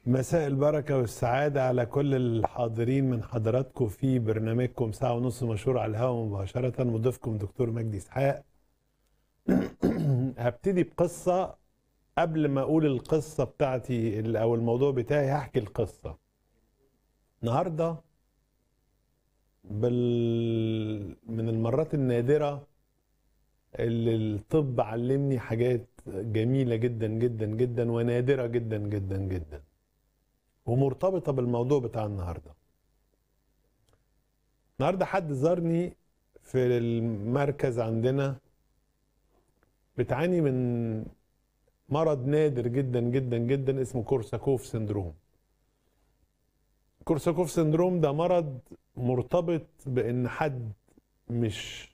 مساء البركة والسعادة على كل الحاضرين من حضراتكم في برنامجكم ساعة ونص مشهور على الهواء مباشرة مضيفكم دكتور مجدي إسحاق هبتدي بقصة قبل ما أقول القصة بتاعتي ال- أو الموضوع بتاعي هحكي القصة النهاردة بال... من المرات النادرة اللي الطب علمني حاجات جميلة جدا جدا جدا ونادرة جدا جدا جدا ومرتبطة بالموضوع بتاع النهاردة النهاردة حد زارني في المركز عندنا بتعاني من مرض نادر جدا جدا جدا اسمه كورساكوف سندروم كورساكوف سندروم ده مرض مرتبط بان حد مش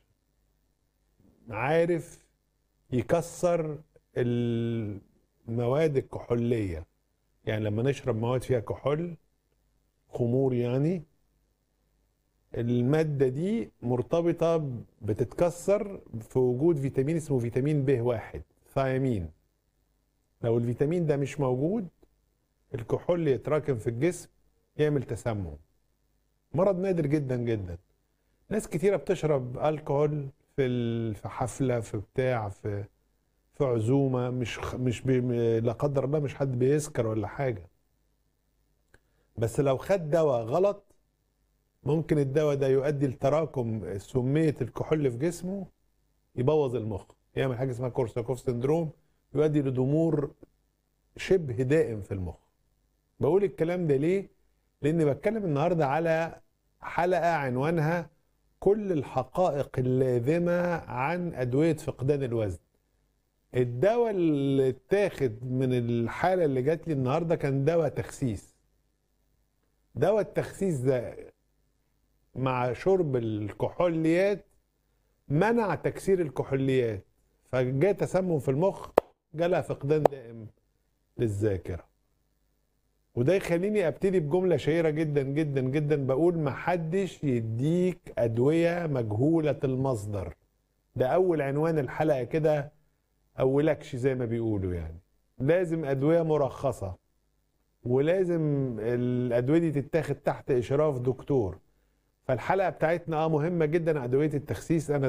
عارف يكسر المواد الكحولية يعني لما نشرب مواد فيها كحول خمور يعني المادة دي مرتبطة بتتكسر في وجود فيتامين اسمه فيتامين ب واحد ثيامين لو الفيتامين ده مش موجود الكحول يتراكم في الجسم يعمل تسمم مرض نادر جدا جدا ناس كتيرة بتشرب الكحول في ال- في حفلة في بتاع في في عزومة مش خ- مش بي لا قدر الله مش حد بيسكر ولا حاجة بس لو خد دواء غلط ممكن الدواء ده يؤدي لتراكم سمية الكحول في جسمه يبوظ المخ يعمل حاجة اسمها كورساكوف سندروم يؤدي لضمور شبه دائم في المخ بقول الكلام ده ليه؟ لأني بتكلم النهاردة على حلقة عنوانها كل الحقائق اللازمة عن أدوية فقدان الوزن الدواء اللي اتاخد من الحالة اللي جات لي النهاردة كان دواء تخسيس دواء التخسيس ده مع شرب الكحوليات منع تكسير الكحوليات فجاء تسمم في المخ جالها فقدان دائم للذاكرة وده يخليني ابتدي بجملة شهيرة جدا جدا جدا بقول محدش يديك أدوية مجهولة المصدر ده أول عنوان الحلقة كده أولكش زي ما بيقولوا يعني لازم أدوية مرخصة ولازم الأدوية دي تتاخد تحت إشراف دكتور فالحلقة بتاعتنا اه مهمة جدا أدوية التخسيس أنا